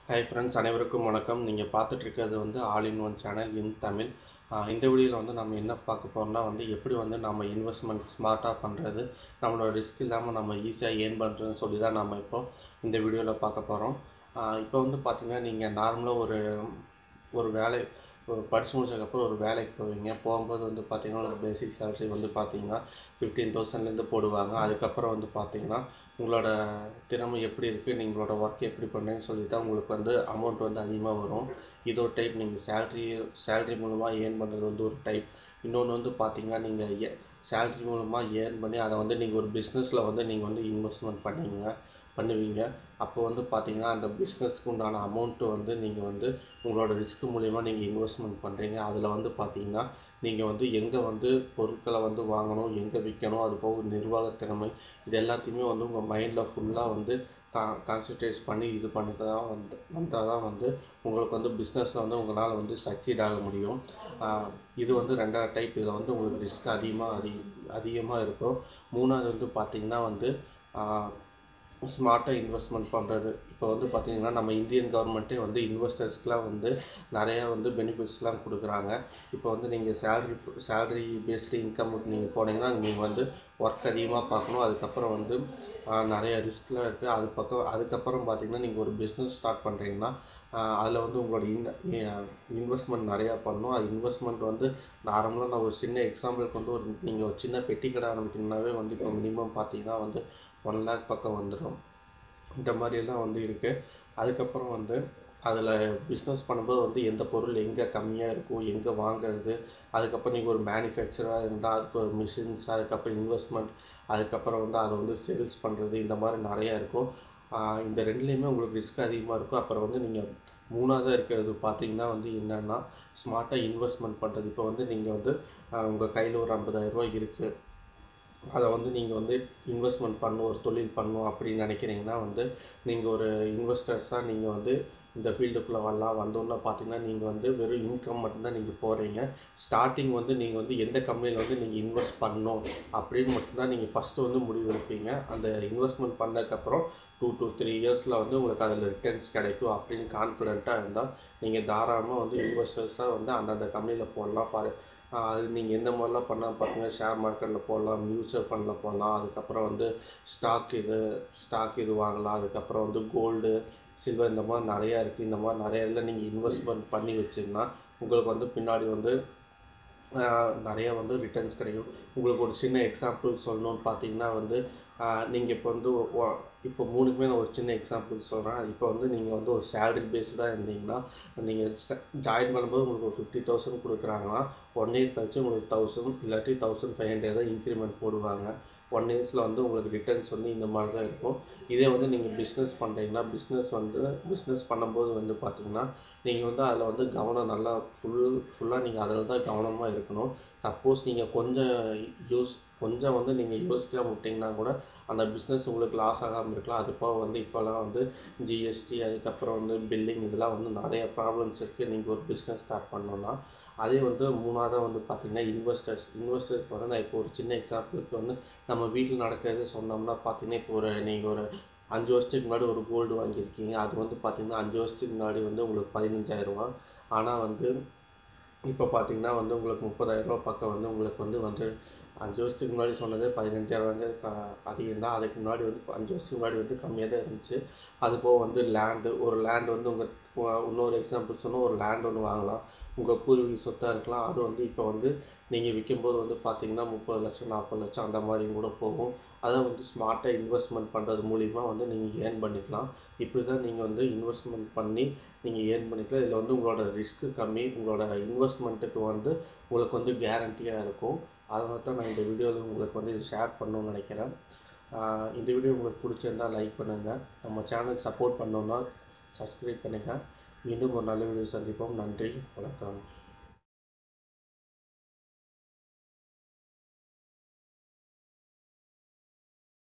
hi friends அனைவருக்கும் வணக்கம் நீங்கள் பார்த்துட்டு இருக்கிறது வந்து all in one channel in Tamil ஆஹ் இந்த வீடியோவில் வந்து நம்ம என்ன பார்க்க போகிறோம்னா வந்து எப்படி வந்து நம்ம இன்வெஸ்ட்மெண்ட் ஸ்மார்ட்டாக பண்ணுறது நம்மளோட ரிஸ்க் இல்லாமல் நம்ம ஈஸியாக ஏர்ன் பண்ணுறதுன்னு சொல்லி தான் நம்ம இப்போ இந்த வீடியோவில் பார்க்க போகிறோம் இப்போ வந்து பார்த்திங்கன்னா நீங்கள் நார்மலாக ஒரு ஒரு வேலை ஒரு படிச்சு முடிச்சதுக்கப்புறம் ஒரு வேலைக்கு போவீங்க போகும்போது வந்து பார்த்தீங்கன்னா ஒரு பேசிக் சேலரி வந்து பார்த்தீங்கன்னா ஃபிஃப்டீன் தௌசண்ட்லேருந்து போடுவாங்க அதுக்கப்புறம் வந்து பார்த்தீங்கன்னா உங்களோட திறமை எப்படி இருக்குது நீங்களோட ஒர்க் எப்படி பண்ணுறீங்கன்னு சொல்லி தான் உங்களுக்கு வந்து அமௌண்ட் வந்து அதிகமாக வரும் இது ஒரு டைப் நீங்கள் சேல்ரி சேல்ரி மூலமாக ஏர்ன் பண்ணுறது வந்து ஒரு டைப் இன்னொன்று வந்து பார்த்தீங்கன்னா நீங்கள் சேல்ரி மூலமாக ஏர்ன் பண்ணி அதை வந்து நீங்கள் ஒரு பிஸ்னஸில் வந்து நீங்கள் வந்து இன்வெஸ்ட்மெண்ட் பண்ணுவீங்க பண்ணுவீங்க அப்போ வந்து பார்த்தீங்கன்னா அந்த பிஸ்னஸ்க்கு உண்டான அமௌண்ட்டு வந்து நீங்கள் வந்து உங்களோட ரிஸ்க் மூலிமா நீங்கள் இன்வெஸ்ட்மெண்ட் பண்ணுறீங்க அதில் வந்து பார்த்தீங்கன்னா நீங்கள் வந்து எங்கே வந்து பொருட்களை வந்து வாங்கணும் எங்கே விற்கணும் அது போக நிர்வாக திறமை இது எல்லாத்தையுமே வந்து உங்கள் மைண்டில் ஃபுல்லாக வந்து கா கான்சன்ட்ரேட் பண்ணி இது பண்ணிட்டு தான் வந்து வந்தால் தான் வந்து உங்களுக்கு வந்து பிஸ்னஸில் வந்து உங்களால் வந்து சக்சீட் ஆக முடியும் ஆஹ் இது வந்து ரெண்டாவது டைப் இதில் வந்து உங்களுக்கு ரிஸ்க் அதிகமாக அதி அதிகமாக இருக்கும் மூணாவது வந்து பார்த்திங்கன்னா வந்து ஆஹ் ஸ்மார்ட்டாக இன்வெஸ்ட்மெண்ட் பண்ணுறது இப்போ வந்து பார்த்திங்கன்னா நம்ம இந்தியன் கவர்மெண்ட்டே வந்து இன்வெஸ்டர்ஸ்க்குலாம் வந்து நிறையா வந்து பெனிஃபிட்ஸ்லாம் கொடுக்குறாங்க இப்போ வந்து நீங்கள் சேலரி சேலரி பேஸ்டு இன்கமுக்கு நீங்கள் போனீங்கன்னா நீங்கள் வந்து ஒர்க் அதிகமாக பார்க்கணும் அதுக்கப்புறம் வந்து ஆஹ், நிறைய ரிஸ்க்லாம் இருக்குது அது பக்கம் அதுக்கப்புறம் பார்த்தீங்கன்னா நீங்கள் ஒரு பிஸ்னஸ் ஸ்டார்ட் பண்ணுறீங்கன்னா அதில் வந்து உங்களோட இன் இன்வெஸ்ட்மெண்ட் நிறையா பண்ணணும் அது இன்வெஸ்ட்மெண்ட் வந்து நார்மலாக நான் ஒரு சின்ன எக்ஸாம்பிளுக்கு வந்து ஒரு நீங்கள் ஒரு சின்ன பெட்டி கடை ஆரம்பிக்கணும்னாவே வந்து இப்போ மினிமம் பார்த்தீங்கன்னா வந்து ஒன் லேக் பக்கம் வந்துடும் இந்த மாதிரியெல்லாம் வந்து இருக்குது அதுக்கப்புறம் வந்து அதில் பிஸ்னஸ் பண்ணும்போது வந்து எந்த பொருள் எங்கே கம்மியாக இருக்கும் எங்கே வாங்குறது அதுக்கப்புறம் நீங்கள் ஒரு மேனுஃபேக்சராக இருந்தால் அதுக்கு ஒரு மிஷின்ஸ் அதுக்கப்புறம் இன்வெஸ்ட்மெண்ட் அதுக்கப்புறம் வந்து அதை வந்து சேல்ஸ் பண்ணுறது இந்த மாதிரி நிறையா இருக்கும் ஆஹ் இந்த ரெண்டுலேயுமே உங்களுக்கு ரிஸ்க் அதிகமாக இருக்கும் அப்புறம் வந்து நீங்கள் மூணாவதாக இருக்கிறது பார்த்தீங்கன்னா வந்து என்னென்னா ஸ்மார்ட்டாக இன்வெஸ்ட்மெண்ட் பண்ணுறது இப்போ வந்து நீங்கள் வந்து உங்கள் கையில் ஒரு ஐம்பதாயிரரூபா இருக்குது அதை வந்து நீங்கள் வந்து இன்வெஸ்ட்மெண்ட் பண்ணணும் ஒரு தொழில் பண்ணணும் அப்படின்னு நினைக்கிறீங்கன்னா வந்து நீங்கள் ஒரு இன்வெஸ்டர்ஸாக நீங்கள் வந்து இந்த ஃபீல்டுக்குள்ளே வரலாம் வந்தோன்னே பார்த்தீங்கன்னா நீங்கள் வந்து வெறும் இன்கம் மட்டும்தான் நீங்கள் போகிறீங்க ஸ்டார்டிங் வந்து நீங்கள் வந்து எந்த கம்பெனியில் வந்து நீங்கள் இன்வெஸ்ட் பண்ணணும் அப்படின்னு மட்டும்தான் நீங்கள் ஃபஸ்ட்டு வந்து முடிவு எடுப்பீங்க அந்த இன்வெஸ்ட்மெண்ட் பண்ணதுக்கப்புறம் டூ to த்ரீ இயர்ஸில் வந்து உங்களுக்கு அதில் ரிட்டர்ன்ஸ் கிடைக்கும் அப்படின்னு கான்ஃபிடென்ட்டாக இருந்தால் நீங்கள் தாராளமாக வந்து இன்வெஸ்டர்ஸாக வந்து அந்தந்த கம்பெனியில் போடலாம் ஃபார் அது நீங்கள் எந்த மாதிரிலாம் பண்ணால் பார்த்தீங்கன்னா ஷேர் மார்க்கெட்டில் போடலாம் மியூச்சுவல் ஃபண்டில் போடலாம் அதுக்கப்புறம் வந்து ஸ்டாக் இது ஸ்டாக் இது வாங்கலாம் அதுக்கப்புறம் வந்து கோல்டு சில்வர் இந்த மாதிரி நிறையா இருக்குது இந்த மாதிரி நிறைய இதில் நீங்கள் இன்வெஸ்ட்மெண்ட் பண்ணி வச்சிங்கன்னா உங்களுக்கு வந்து பின்னாடி வந்து ஆஹ், நிறைய வந்து ரிட்டர்ன்ஸ் கிடைக்கும் உங்களுக்கு ஒரு சின்ன எக்ஸாம்பிள் சொல்லணும்னு பார்த்தீங்கன்னா வந்து நீங்கள் இப்போ வந்து ஒ- இப்போ மூணுக்குமே நான் ஒரு சின்ன எக்ஸாம்பிள் சொல்கிறேன் இப்போ வந்து நீங்கள் வந்து ஒரு சேலரி பேஸ்டாக இருந்தீங்கன்னா நீங்கள் ஜாயின் பண்ணும்போது உங்களுக்கு ஒரு ஃபிஃப்டி தௌசண்ட் கொடுக்குறாங்கன்னா ஒன் இயர் கழிச்சு உங்களுக்கு தௌசண்ட் இல்லாட்டி தௌசண்ட் ஃபைவ் ஹண்ட்ரட் தான் இன்க்ரிமெண்ட் போடுவாங்க ஒன் இயர்ஸில் வந்து உங்களுக்கு ரிட்டர்ன்ஸ் வந்து இந்த மாதிரி தான் இருக்கும் இதே வந்து நீங்கள் பிஸ்னஸ் பண்ணுறீங்கன்னா பிஸ்னஸ் வந்து பிஸ்னஸ் பண்ணும்போது வந்து பார்த்தீங்கன்னா நீங்கள் வந்து அதில் வந்து கவனம் நல்லா ஃபுல் ஃபுல்லாக நீங்கள் அதில் தான் கவனமாக இருக்கணும் சப்போஸ் நீங்கள் கொஞ்சம் யூஸ் கொஞ்சம் வந்து நீங்கள் யோசிக்காம விட்டிங்கன்னா கூட அந்த பிஸ்னஸ் உங்களுக்கு லாஸ் ஆகாமல் இருக்கலாம் அது போக வந்து இப்போல்லாம் வந்து ஜிஎஸ்டி அதுக்கப்புறம் வந்து பில்லிங் இதெல்லாம் வந்து நிறைய ப்ராப்ளம்ஸ் இருக்குது நீங்கள் ஒரு பிஸ்னஸ் ஸ்டார்ட் பண்ணோன்னா அதே வந்து மூணாவதாக வந்து பார்த்திங்கன்னா இன்வெஸ்டர்ஸ் இன்வெஸ்டர்ஸ் வந்து நான் இப்போ ஒரு சின்ன எக்ஸாம்பிளுக்கு வந்து நம்ம வீட்டில் நடக்கிறது சொன்னோம்னா பார்த்தீங்கன்னா இப்போ ஒரு நீங்கள் ஒரு அஞ்சு வருஷத்துக்கு முன்னாடி ஒரு கோல்டு வாங்கியிருக்கீங்க அது வந்து பார்த்தீங்கன்னா அஞ்சு வருஷத்துக்கு முன்னாடி வந்து உங்களுக்கு பதினஞ்சாயிரரூவா ஆனால் வந்து இப்போ பார்த்தீங்கன்னா வந்து உங்களுக்கு முப்பதாயிரரூவா பக்கம் வந்து உங்களுக்கு வந்து வந்து அஞ்சு வருஷத்துக்கு முன்னாடி சொன்னது பதினஞ்சாயிரம் வந்து க அதிகம் தான் அதுக்கு முன்னாடி வந்து அஞ்சு வருஷத்துக்கு முன்னாடி வந்து கம்மியாக தான் இருந்துச்சு அது போக வந்து லேண்டு ஒரு லேண்ட் வந்து உங்கள் இன்னொரு எக்ஸாம்பிள் சொன்னால் ஒரு லேண்ட் ஒன்று வாங்கலாம் உங்கள் பூர்வீக சொத்தாக இருக்கலாம் அது வந்து இப்போ வந்து நீங்கள் விற்கும்போது வந்து பார்த்தீங்கன்னா முப்பது லட்சம் நாற்பது லட்சம் அந்த மாதிரி கூட போகும் அதை வந்து ஸ்மார்ட்டாக இன்வெஸ்ட்மெண்ட் பண்ணுறது மூலிமா வந்து நீங்கள் ஏர்ன் பண்ணிக்கலாம் இப்படி தான் நீங்கள் வந்து இன்வெஸ்ட்மெண்ட் பண்ணி நீங்கள் ஏர்ன் பண்ணிக்கலாம் இதில் வந்து உங்களோட ரிஸ்க்கு கம்மி உங்களோட இன்வெஸ்ட்மெண்ட்டுக்கு வந்து உங்களுக்கு வந்து கேரண்டியாக இருக்கும் அதனால தான் நான் இந்த வீடியோவில் உங்களுக்கு வந்து இது ஷேர் பண்ணணும்னு நினைக்கிறேன் ஆஹ் இந்த வீடியோ உங்களுக்கு பிடிச்சிருந்தா லைக் பண்ணுங்கள் நம்ம சேனல் சப்போர்ட் பண்ணோன்னா சப்ஸ்கிரைப் பண்ணுங்கள் மீண்டும் ஒரு நல்ல வீடியோ சந்திப்போம் நன்றி வணக்கம்